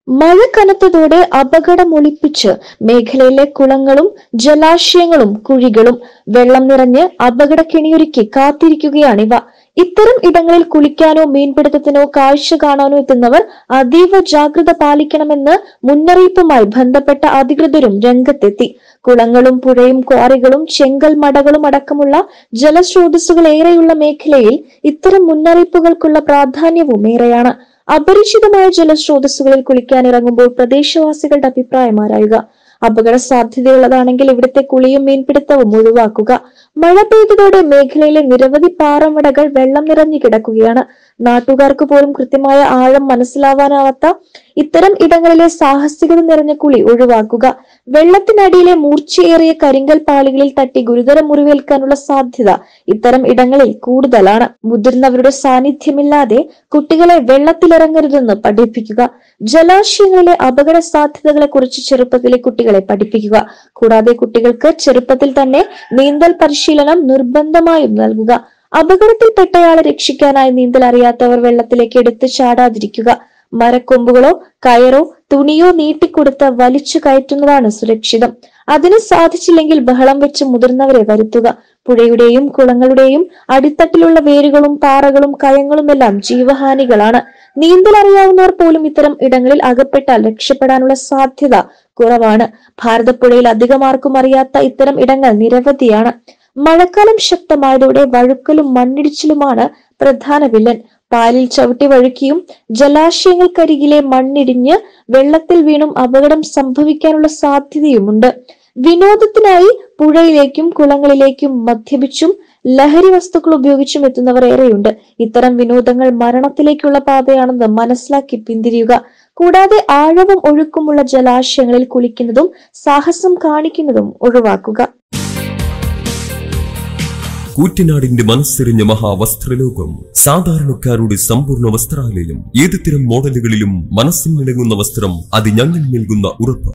മഴ കനത്തതോടെ അപകടമൊളിപ്പിച്ച് മേഖലയിലെ കുളങ്ങളും ജലാശയങ്ങളും കുഴികളും വെള്ളം നിറഞ്ഞ് അപകട കെണിയൊരുക്കി കാത്തിരിക്കുകയാണിവ ഇത്തരം ഇടങ്ങളിൽ കുളിക്കാനോ മീൻപിടുത്തത്തിനോ കാഴ്ച കാണാനോ എത്തുന്നവർ അതീവ ജാഗ്രത പാലിക്കണമെന്ന് മുന്നറിയിപ്പുമായി ബന്ധപ്പെട്ട അധികൃതരും രംഗത്തെത്തി കുളങ്ങളും പുഴയും ക്വാറികളും ചെങ്കൽ മടകളും അടക്കമുള്ള ജലസ്രോതസ്സുകൾ ഏറെയുള്ള മേഖലയിൽ ഇത്തരം മുന്നറിയിപ്പുകൾക്കുള്ള പ്രാധാന്യവും ഏറെയാണ് അപരിചിതമായ ജലസ്രോതസ്സുകളിൽ കുളിക്കാനിറങ്ങുമ്പോൾ പ്രദേശവാസികളുടെ അഭിപ്രായം ആരായുക അപകട സാധ്യതയുള്ളതാണെങ്കിൽ ഇവിടുത്തെ കുളിയും മീൻപിടുത്തവും ഒഴിവാക്കുക മഴ പെയ്തതോടെ മേഖലയിലെ നിരവധി പാറമടകൾ വെള്ളം നിറഞ്ഞു കിടക്കുകയാണ് നാട്ടുകാർക്ക് പോലും കൃത്യമായ ആഴം മനസ്സിലാവാനാവാത്ത ഇത്തരം ഇടങ്ങളിലെ സാഹസികത നിറഞ്ഞ കുളി ഒഴിവാക്കുക വെള്ളത്തിനടിയിലെ മൂർച്ചയേറിയ കരിങ്കൽ പാളികളിൽ തട്ടി ഗുരുതര മുറിവേൽക്കാനുള്ള സാധ്യത ഇത്തരം ഇടങ്ങളിൽ കൂടുതലാണ് മുതിർന്നവരുടെ സാന്നിധ്യമില്ലാതെ കുട്ടികളെ വെള്ളത്തിലിറങ്ങരുതെന്ന് പഠിപ്പിക്കുക ജലാശയങ്ങളിലെ അപകട സാധ്യതകളെ കുറിച്ച് ചെറുപ്പത്തിലെ കുട്ടികളെ പഠിപ്പിക്കുക കൂടാതെ കുട്ടികൾക്ക് ചെറുപ്പത്തിൽ തന്നെ നീന്തൽ പരിശീലനം നിർബന്ധമായും നൽകുക അപകടത്തിൽപ്പെട്ടയാളെ രക്ഷിക്കാനായി നീന്തൽ അറിയാത്തവർ വെള്ളത്തിലേക്ക് എടുത്തു ചാടാതിരിക്കുക മരക്കൊമ്പുകളോ കയറോ തുണിയോ നീട്ടിക്കൊടുത്ത് വലിച്ചു കയറ്റുന്നതാണ് സുരക്ഷിതം അതിന് സാധിച്ചില്ലെങ്കിൽ ബഹളം വെച്ച് മുതിർന്നവരെ വരുത്തുക പുഴയുടെയും കുളങ്ങളുടെയും അടിത്തട്ടിലുള്ള വേരുകളും പാറകളും കയങ്ങളുമെല്ലാം ജീവഹാനികളാണ് നീന്തൽ അറിയാവുന്നവർ പോലും ഇത്തരം ഇടങ്ങളിൽ അകപ്പെട്ടാൽ രക്ഷപ്പെടാനുള്ള സാധ്യത കുറവാണ് ഭാരതപ്പുഴയിൽ അധികമാർക്കും അറിയാത്ത ഇത്തരം ഇടങ്ങൾ നിരവധിയാണ് മഴക്കാലം ശക്തമായതോടെ വഴുക്കലും മണ്ണിടിച്ചിലുമാണ് പ്രധാന വില്ലൻ പാലിൽ ചവിട്ടി വഴുക്കിയും ജലാശയങ്ങൾക്കരികിലെ മണ്ണിടിഞ്ഞ് വെള്ളത്തിൽ വീണും അപകടം സംഭവിക്കാനുള്ള സാധ്യതയുമുണ്ട് വിനോദത്തിനായി പുഴയിലേക്കും കുളങ്ങളിലേക്കും മദ്യപിച്ചും ലഹരി വസ്തുക്കൾ ഉപയോഗിച്ചും എത്തുന്നവർ ഏറെയുണ്ട് ഇത്തരം വിനോദങ്ങൾ മരണത്തിലേക്കുള്ള പാതയാണെന്ന് മനസ്സിലാക്കി പിന്തിരിയുക കൂടാതെ ആഴവും ഒഴുക്കുമുള്ള ജലാശയങ്ങളിൽ കുളിക്കുന്നതും സാഹസം കാണിക്കുന്നതും ഒഴിവാക്കുക കൂറ്റനാടിന്റെ മനസ്സെറിഞ്ഞ മഹാവസ്ത്രലോകം സാധാരണക്കാരുടെ സമ്പൂർണ്ണ വസ്ത്രാലയം ഏതുതരം മോഡലുകളിലും മനസ്സിൽ നിലങ്ങുന്ന വസ്ത്രം അത് ഞങ്ങൾ നൽകുന്ന ഉറപ്പ്